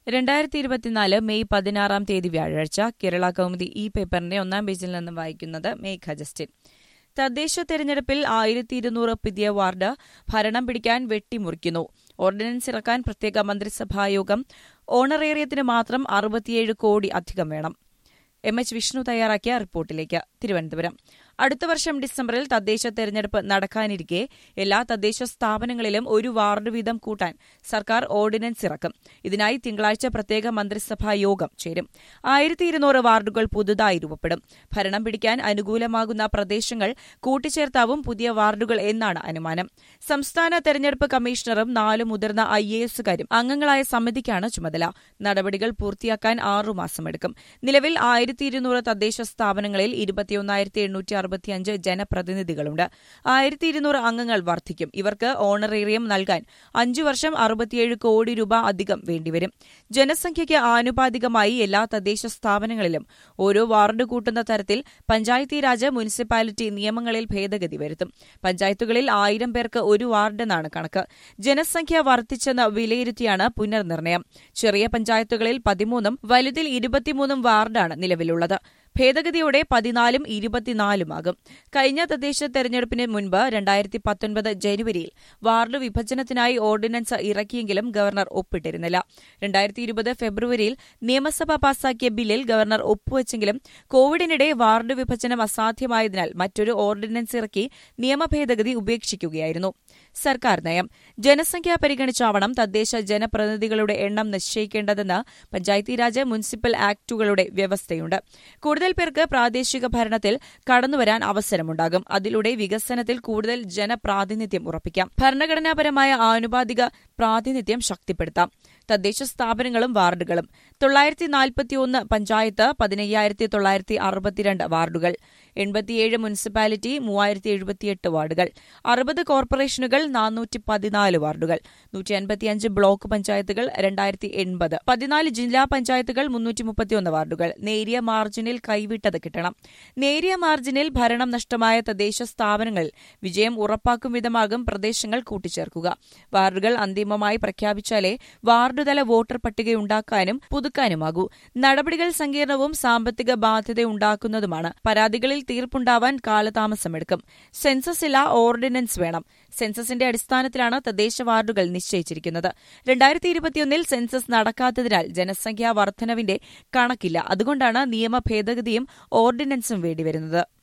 രണ്ടായിരത്തി ഇരുപത്തിനാല് മെയ് പതിനാറാം തീയതി വ്യാഴാഴ്ച കേരള കൗമുദി ഈ പേപ്പറിന്റെ ഒന്നാം പേജിൽ നിന്ന് വായിക്കുന്നത് മേഘ ജസ്റ്റിൻ തദ്ദേശ തെരഞ്ഞെടുപ്പിൽ ആയിരത്തി ഇരുന്നൂറ് പുതിയ വാർഡ് ഭരണം പിടിക്കാൻ വെട്ടിമുറിക്കുന്നു ഓർഡിനൻസ് ഇറക്കാൻ പ്രത്യേക മന്ത്രിസഭായോഗം ഓണറേറിയത്തിന് മാത്രം അറുപത്തിയേഴ് കോടി അധികം വേണം എം എച്ച് വിഷ്ണു തയ്യാറാക്കിയ റിപ്പോർട്ടിലേക്ക് തിരുവനന്തപുരം അടുത്ത വർഷം ഡിസംബറിൽ തദ്ദേശ തെരഞ്ഞെടുപ്പ് നടക്കാനിരിക്കെ എല്ലാ തദ്ദേശ സ്ഥാപനങ്ങളിലും ഒരു വാർഡ് വീതം കൂട്ടാൻ സർക്കാർ ഓർഡിനൻസ് ഇറക്കും ഇതിനായി തിങ്കളാഴ്ച പ്രത്യേക മന്ത്രിസഭാ യോഗം ചേരും ആയിരത്തി ഇരുന്നൂറ് വാർഡുകൾ പുതുതായി രൂപപ്പെടും ഭരണം പിടിക്കാൻ അനുകൂലമാകുന്ന പ്രദേശങ്ങൾ കൂട്ടിച്ചേർത്താവും പുതിയ വാർഡുകൾ എന്നാണ് അനുമാനം സംസ്ഥാന തെരഞ്ഞെടുപ്പ് കമ്മീഷണറും നാല് മുതിർന്ന ഐ എ എസുകാരും അംഗങ്ങളായ സമിതിക്കാണ് ചുമതല നടപടികൾ പൂർത്തിയാക്കാൻ ആറുമാസമെടുക്കും നിലവിൽ ആയിരത്തി ഇരുന്നൂറ് തദ്ദേശ സ്ഥാപനങ്ങളിൽ ഇരുപത്തിയൊന്നായിരത്തി എണ്ണൂറ്റി അറുപത്തിയഞ്ച് ജനപ്രതിനിധികളുണ്ട് ആയിരത്തി ഇരുന്നൂറ് അംഗങ്ങൾ വർദ്ധിക്കും ഇവർക്ക് ഓണറേറിയം നൽകാൻ അഞ്ചു വർഷം അറുപത്തിയേഴ് കോടി രൂപ അധികം വേണ്ടിവരും ജനസംഖ്യയ്ക്ക് ആനുപാതികമായി എല്ലാ തദ്ദേശ സ്ഥാപനങ്ങളിലും ഓരോ വാർഡ് കൂട്ടുന്ന തരത്തിൽ പഞ്ചായത്തി രാജ് മുനിസിപ്പാലിറ്റി നിയമങ്ങളിൽ ഭേദഗതി വരുത്തും പഞ്ചായത്തുകളിൽ ആയിരം പേർക്ക് ഒരു വാർഡെന്നാണ് കണക്ക് ജനസംഖ്യ വർദ്ധിച്ചെന്ന് വിലയിരുത്തിയാണ് പുനർനിർണയം ചെറിയ പഞ്ചായത്തുകളിൽ പതിമൂന്നും വലുതിൽ ഇരുപത്തിമൂന്നും വാർഡാണ് നിലവിലുള്ളത് ഭേദഗതിയോടെ പതിനാലും ഇരുപത്തിനാലുമാകും കഴിഞ്ഞ തദ്ദേശ തെരഞ്ഞെടുപ്പിന് മുൻപ് രണ്ടായിരത്തി പത്തൊൻപത് ജനുവരിയിൽ വാർഡ് വിഭജനത്തിനായി ഓർഡിനൻസ് ഇറക്കിയെങ്കിലും ഗവർണർ ഒപ്പിട്ടിരുന്നില്ല രണ്ടായിരത്തി ഇരുപത് ഫെബ്രുവരിയിൽ നിയമസഭ പാസാക്കിയ ബില്ലിൽ ഗവർണർ ഒപ്പുവെച്ചെങ്കിലും കോവിഡിനിടെ വാർഡ് വിഭജനം അസാധ്യമായതിനാൽ മറ്റൊരു ഓർഡിനൻസ് ഇറക്കി നിയമഭേദഗതി ഉപേക്ഷിക്കുകയായിരുന്നു സർക്കാർ നയം ജനസംഖ്യ പരിഗണിച്ചാവണം തദ്ദേശ ജനപ്രതിനിധികളുടെ എണ്ണം നിശ്ചയിക്കേണ്ടതെന്ന് പഞ്ചായത്തീരാജ് മുനിസിപ്പൽ ആക്ടുകളുടെ വ്യവസ്ഥയുണ്ട് കൂടുതൽ പേർക്ക് പ്രാദേശിക ഭരണത്തിൽ കടന്നുവരാൻ അവസരമുണ്ടാകും അതിലൂടെ വികസനത്തിൽ കൂടുതൽ ജനപ്രാതിനിധ്യം ഉറപ്പിക്കാം ഭരണഘടനാപരമായ ആനുപാതിക പ്രാതിനിധ്യം ശക്തിപ്പെടുത്താം തദ്ദേശ സ്ഥാപനങ്ങളും വാർഡുകളും തൊള്ളായിരത്തി നാൽപ്പത്തിയൊന്ന് പഞ്ചായത്ത് പതിനയ്യായിരത്തി തൊള്ളായിരത്തി അറുപത്തിരണ്ട് വാർഡുകൾ എൺപത്തിയേഴ് മുനിസിപ്പാലിറ്റി മൂവായിരത്തി എഴുപത്തിയെട്ട് വാർഡുകൾ അറുപത് കോർപ്പറേഷനുകൾ നാനൂറ്റി പതിനാല് വാർഡുകൾ നൂറ്റി അൻപത്തിയഞ്ച് ബ്ലോക്ക് പഞ്ചായത്തുകൾ രണ്ടായിരത്തി എൺപത് പതിനാല് ജില്ലാ പഞ്ചായത്തുകൾ മുന്നൂറ്റി മുപ്പത്തിയൊന്ന് വാർഡുകൾ നേരിയ മാർജിനിൽ കൈവിട്ടത് കിട്ടണം നേരിയ മാർജിനിൽ ഭരണം നഷ്ടമായ തദ്ദേശ സ്ഥാപനങ്ങളിൽ വിജയം ഉറപ്പാക്കും വിധമാകും പ്രദേശങ്ങൾ കൂട്ടിച്ചേർക്കുക വാർഡുകൾ അന്തിമമായി പ്രഖ്യാപിച്ചാലേ വാർഡുതല വോട്ടർ പട്ടികയുണ്ടാക്കാനും പുതുക്കാനുമാകൂ നടപടികൾ സങ്കീർണവും സാമ്പത്തിക ബാധ്യതയുണ്ടാക്കുന്നതുമാണ് പരാതികളിൽ തീർപ്പുണ്ടാവാൻ കാലതാമസമെടുക്കും സെൻസസ് ഇല്ല ഓർഡിനൻസ് വേണം സെൻസസിന്റെ അടിസ്ഥാനത്തിലാണ് തദ്ദേശ വാർഡുകൾ നിശ്ചയിച്ചിരിക്കുന്നത് രണ്ടായിരത്തി ഇരുപത്തിയൊന്നിൽ സെൻസസ് നടക്കാത്തതിനാൽ ജനസംഖ്യാ വർധനവിന്റെ കണക്കില്ല അതുകൊണ്ടാണ് നിയമ ഭേദഗതിയും ഓർഡിനൻസും വേണ്ടിവരുന്നത്